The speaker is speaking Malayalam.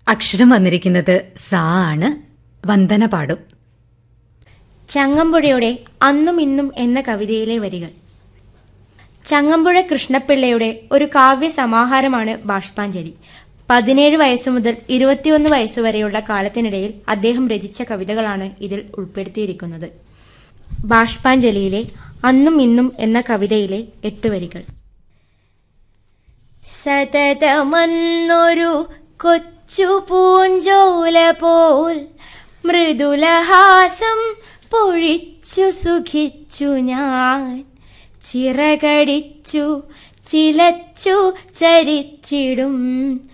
അക്ഷരം വന്നിരിക്കുന്നത് സാ ആണ് വന്ദന പാടും ചങ്ങമ്പുഴയുടെ അന്നും ഇന്നും എന്ന കവിതയിലെ വരികൾ ചങ്ങമ്പുഴ കൃഷ്ണപിള്ളയുടെ ഒരു കാവ്യ സമാഹാരമാണ് ബാഷ്പാഞ്ജലി പതിനേഴ് വയസ്സു മുതൽ ഇരുപത്തിയൊന്ന് വയസ്സ് വരെയുള്ള കാലത്തിനിടയിൽ അദ്ദേഹം രചിച്ച കവിതകളാണ് ഇതിൽ ഉൾപ്പെടുത്തിയിരിക്കുന്നത് ബാഷ്പാഞ്ജലിയിലെ അന്നും ഇന്നും എന്ന കവിതയിലെ എട്ട് വരികൾ സതതമന്നൊരു കൊച്ചു പൂഞ്ചോല പോൽ മൃദുലഹാസം പൊഴിച്ചു സുഖിച്ചു ഞാൻ ചിറകടിച്ചു ചിലച്ചു ചരിച്ചിടും